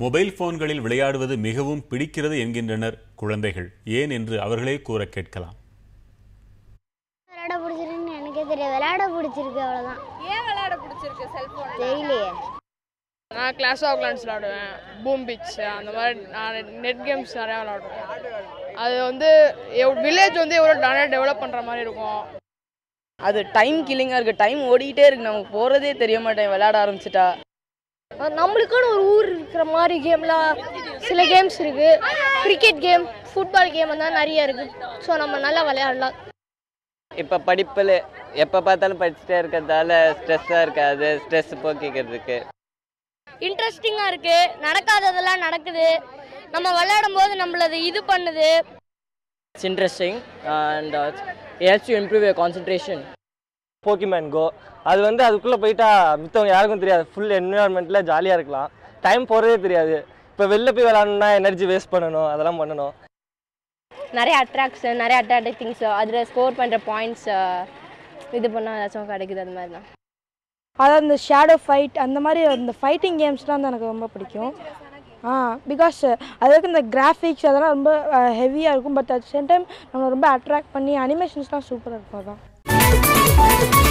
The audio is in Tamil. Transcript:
மொபைல் போன்களில் விளையாடுவது மிகவும் பிடிக்கிறது என்கின்றனர் குழந்தைகள் ஏன் என்று அவர்களே கூற கேட்கலாம் விளையாட பிடிச்சிருக்குன்னு எனக்கே தெரியாது விளையாட பிடிச்சிருக்கு அவ்வளோதான் ஏன் விளையாட பிடிச்சிருக்கு செல்போன் தெரியலையே நான் கிளாஸ் ஆஃப் கிளான்ஸ் விளாடுவேன் பூம் பிச் அந்த மாதிரி நான் நெட் கேம்ஸ் நிறையா விளாடுவேன் அது வந்து வில்லேஜ் வந்து எவ்வளோ நிறையா டெவலப் பண்ணுற மாதிரி இருக்கும் அது டைம் கில்லிங்காக இருக்குது டைம் ஓடிக்கிட்டே இருக்கு நமக்கு போகிறதே தெரிய மாட்டேன் விளையாட ஆரம்பிச்சிட்டா நம்மளுக்குன்னு ஒரு ஊர் இருக்கிற மாதிரி கேம்லாம் சில கேம்ஸ் இருக்கு கிரிக்கெட் கேம் ஃபுட்பால் கேம் அந்த மாதிரி நிறைய இருக்கு ஸோ நம்ம நல்லா விளையாடலாம் இப்போ படிப்பில் எப்போ பார்த்தாலும் படிச்சுட்டே இருக்கிறதால ஸ்ட்ரெஸ்ஸாக இருக்காது ஸ்ட்ரெஸ் போக்கிக்கிறதுக்கு இன்ட்ரெஸ்டிங்காக இருக்கு நடக்காததெல்லாம் நடக்குது நம்ம விளையாடும் போது நம்மளது இது பண்ணுது it's interesting and helps you improve your concentration Pokemon Go அது வந்து அதுக்குள்ளே போயிட்டா மித்தவங்க யாருக்கும் தெரியாது ஃபுல் என்விரான்மெண்ட்டில் ஜாலியாக இருக்கலாம் டைம் போகிறதே தெரியாது இப்போ வெளில போய் விளாடணும்னா எனர்ஜி வேஸ்ட் பண்ணணும் அதெல்லாம் பண்ணணும் நிறைய அட்ராக்ஷன் நிறைய அட்ராக்டிவ் திங்ஸ் அதில் ஸ்கோர் பண்ணுற பாயிண்ட்ஸ் இது பண்ணால் ஏதாச்சும் கிடைக்குது அது மாதிரி தான் அதாவது இந்த ஷேடோ ஃபைட் அந்த மாதிரி அந்த ஃபைட்டிங் கேம்ஸ்லாம் வந்து எனக்கு ரொம்ப பிடிக்கும் ஆ பிகாஸ் அதுக்கு இந்த கிராஃபிக்ஸ் அதெல்லாம் ரொம்ப ஹெவியாக இருக்கும் பட் அட் சேம் டைம் நம்மளை ரொம்ப அட்ராக்ட் பண்ணி அனிமேஷன்ஸ்லாம் சூப்பராக இருக்கும் அதான்